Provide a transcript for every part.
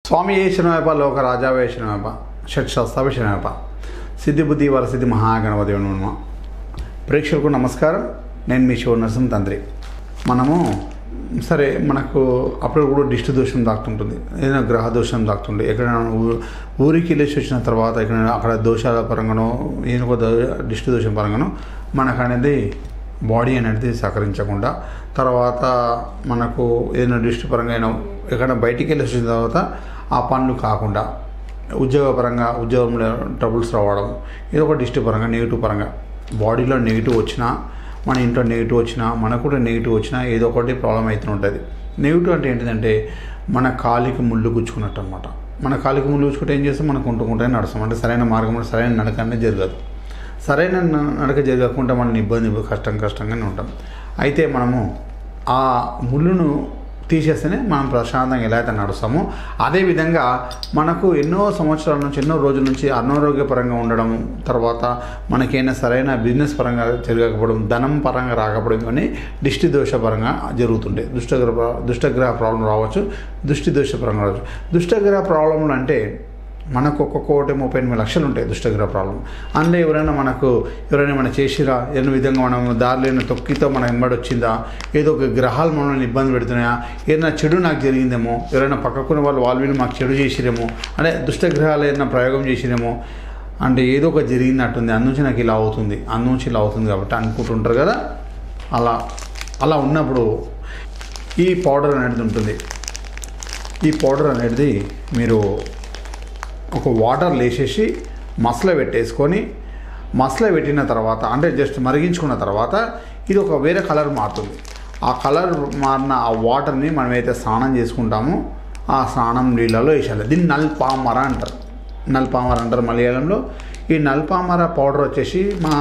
స్వామి శరణమేప లోక రాజావే శరణమేప షట్శాస్తావే శరణమేప సిద్ధి బుద్ధి వరసిద్ధి మహాగణపతి నమ ప్రేక్షకులకు నమస్కారం నేను మీ శివ నరసింహ తండ్రి మనము సరే మనకు అప్పుడు కూడా దిష్టి దోషం దాక్తుంటుంది ఏదైనా గ్రహ దోషం దాక్తుండే ఎక్కడైనా ఊ- ఊరికి వెళ్ళేసి వచ్చిన తర్వాత ఎక్కడైనా అక్కడ దోషాల పరంగానో ఏనుకో దిష్టి దోషం పరంగానో మనకు అనేది బాడీ అనేది సహకరించకుండా తర్వాత మనకు ఏదైనా దృష్టి పరంగా అయినా ఎక్కడ బయటికి వెళ్ళి వచ్చిన తర్వాత ఆ పనులు కాకుండా ఉద్యోగపరంగా ఉద్యోగంలో ట్రబుల్స్ రావడం ఏదో ఒక డిస్ట్రిక్ట్ పరంగా నెగిటివ్ పరంగా బాడీలో నెగిటివ్ వచ్చినా మన ఇంట్లో నెగిటివ్ వచ్చినా మనకు కూడా నెగిటివ్ వచ్చినా ఏదో ఒకటి ప్రాబ్లం అవుతూ ఉంటుంది నెగిటివ్ అంటే ఏంటిదంటే మన కాలికి ముళ్ళు గుచ్చుకున్నట్టు అనమాట మన కాలికి ముళ్ళు గుచ్చుకుంటే ఏం చేస్తాం మనం కుంటుకుంటే నడుస్తాం అంటే సరైన మార్గంలో సరైన నడక అనేది జరగదు సరైన న- నడక జరగకుండా మనం ఇబ్బంది కష్టం కష్టంగానే ఉంటాం అయితే మనము ఆ ముళ్ళును తీసేస్తేనే మనం ప్రశాంతంగా ఎలా అయితే నడుస్తామో అదేవిధంగా మనకు ఎన్నో సంవత్సరాల నుంచి ఎన్నో రోజుల నుంచి అనారోగ్యపరంగా ఉండడం తర్వాత మనకైనా సరైన బిజినెస్ పరంగా జరగకపోవడం ధనం పరంగా రాకపోవడం ఇవన్నీ దిష్టి దోష పరంగా జరుగుతుంటాయి దుష్టగ్రహ ప్రా- దుష్టగ్రహ ప్రాబ్లం రావచ్చు దృష్టి దోష పరంగా రావచ్చు దుష్టగ్రహ ప్రాబ్లంలు అంటే మనకు ఒక్కొక్క కోటి ముప్పై ఎనిమిది లక్షలు ఉంటాయి దుష్టగ్రహ ప్రాబ్లం అందులో ఎవరైనా మనకు ఎవరైనా మనం చేసిరా ఏదైనా విధంగా మనం దారిలో ఏమైనా తొక్కితో మనం వెంబడి వచ్చిందా ఏదో ఒక గ్రహాలు మనల్ని ఇబ్బంది పెడుతున్నాయా ఏదైనా చెడు నాకు జరిగిందేమో ఎవరైనా పక్కకున్న వాళ్ళు వాళ్ళు వీళ్ళు మాకు చెడు చేసిరేమో అంటే దుష్టగ్రహాలు ఏదైనా ప్రయోగం చేసిరేమో అంటే ఏదో ఒక జరిగినట్టుంది అందునుంచి నాకు ఇలా అవుతుంది అందునుంచి ఇలా అవుతుంది కాబట్టి అనుకుంటుంటారు కదా అలా అలా ఉన్నప్పుడు ఈ పౌడర్ అనేది ఉంటుంది ఈ పౌడర్ అనేది మీరు ఒక వాటర్ లేసేసి మసల పెట్టేసుకొని మసల పెట్టిన తర్వాత అంటే జస్ట్ మరిగించుకున్న తర్వాత ఇది ఒక వేరే కలర్ మారుతుంది ఆ కలర్ మారిన ఆ వాటర్ని మనం అయితే స్నానం చేసుకుంటామో ఆ స్నానం నీళ్ళలో వేసేయాలి దీన్ని నల్పామర అంటారు నల్పామర అంటారు మలయాళంలో ఈ నల్పామర పౌడర్ వచ్చేసి మా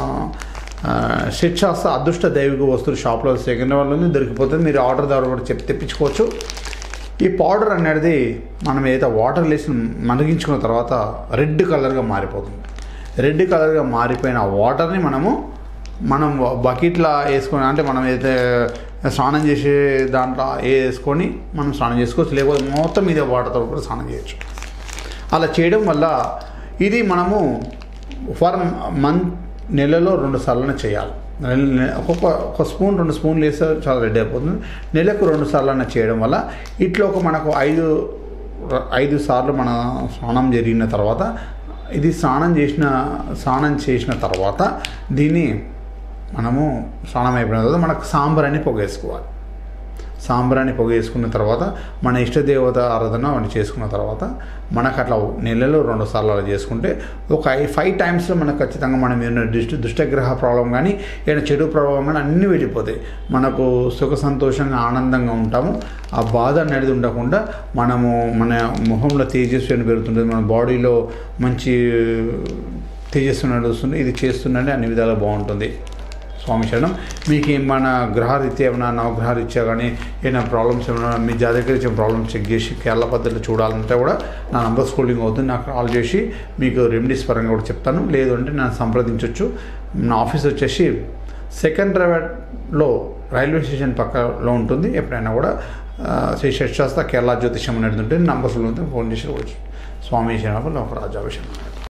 ఆ, శిక్షాస్త అదృష్ట దైవిక వస్తువులు షాప్లో సెకండ్ వాళ్ళు దొరికిపోతుంది మీరు ఆర్డర్ ద్వారా కూడా చెప్పి తెప్పించుకోవచ్చు ఈ పౌడర్ అనేది మనం ఏదైతే వాటర్ వేసి మరిగించుకున్న తర్వాత రెడ్ కలర్గా మారిపోతుంది రెడ్ కలర్గా మారిపోయిన ఆ వాటర్ని మనము మనం బకెట్లో వేసుకొని అంటే మనం ఏదైతే స్నానం చేసే దాంట్లో వేసుకొని మనం స్నానం చేసుకోవచ్చు లేకపోతే మొత్తం ఇదే వాటర్తో కూడా స్నానం చేయొచ్చు అలా చేయడం వల్ల ఇది మనము ఫర్ మంత్ నెలలో రెండు సార్లు చేయాలి నెల- నె- ఒక్కొక్క ఒక స్పూన్ రెండు స్పూన్లు వేస్తే చాలా రెడీ అయిపోతుంది నెలకు రెండు సార్లు చేయడం వల్ల ఇట్లా ఒక మనకు ఐదు ఐదు సార్లు మన స్నానం జరిగిన తర్వాత ఇది స్నానం చేసిన స్నానం చేసిన తర్వాత దీన్ని మనము స్నానం అయిపోయిన తర్వాత మనకు సాంబ్రాన్ని పొగేసుకోవాలి సాంబ్రాన్ని పొగ వేసుకున్న తర్వాత మన ఇష్టదేవత ఆరాధన అవన్నీ చేసుకున్న తర్వాత మనకు అట్లా నెలలో రెండు సార్లు అలా చేసుకుంటే ఒక ఐ- ఫైవ్ టైమ్స్లో మనకు ఖచ్చితంగా మనం ఏమైనా దుష్ట దుష్టగ్రహ ప్రభావం కానీ ఏదైనా చెడు ప్రభావం కానీ అన్నీ వెళ్ళిపోతాయి మనకు సుఖ సంతోషంగా ఆనందంగా ఉంటాము ఆ బాధ అనేది ఉండకుండా మనము మన మొహంలో తేజస్వి అని పెరుగుతుంటుంది మన బాడీలో మంచి తేజస్సు అనేది వస్తుంది ఇది చేస్తుందంటే అన్ని విధాలుగా బాగుంటుంది స్వామి శరణం మీకు ఏమైనా గ్రహరీత్యా ఏమైనా నవగ్రహరీత్యా కానీ ఏమైనా ప్రాబ్లమ్స్ ఏమైనా మీ జాతకరీత్యా ప్రాబ్లమ్స్ చెక్ చేసి కేరళ పద్ధతిలో చూడాలంటే కూడా నా నంబర్ స్కూలింగ్ అవుతుంది నాకు కాల్ చేసి మీకు రెమెడీస్ పరంగా కూడా చెప్తాను లేదు అంటే నన్ను సంప్రదించవచ్చు నా ఆఫీస్ వచ్చేసి సెకండ్ రైవేట్లో రైల్వే స్టేషన్ పక్కలో ఉంటుంది ఎప్పుడైనా కూడా ఆ, శ్రీ షట్శాస్త్ర కేరళ జ్యోతిషం అనేది ఉంటుంది నంబర్స్లో ఉంటుంది ఫోన్ చేసి కూడా స్వామి శరణం ఒక రాజాభిషేకం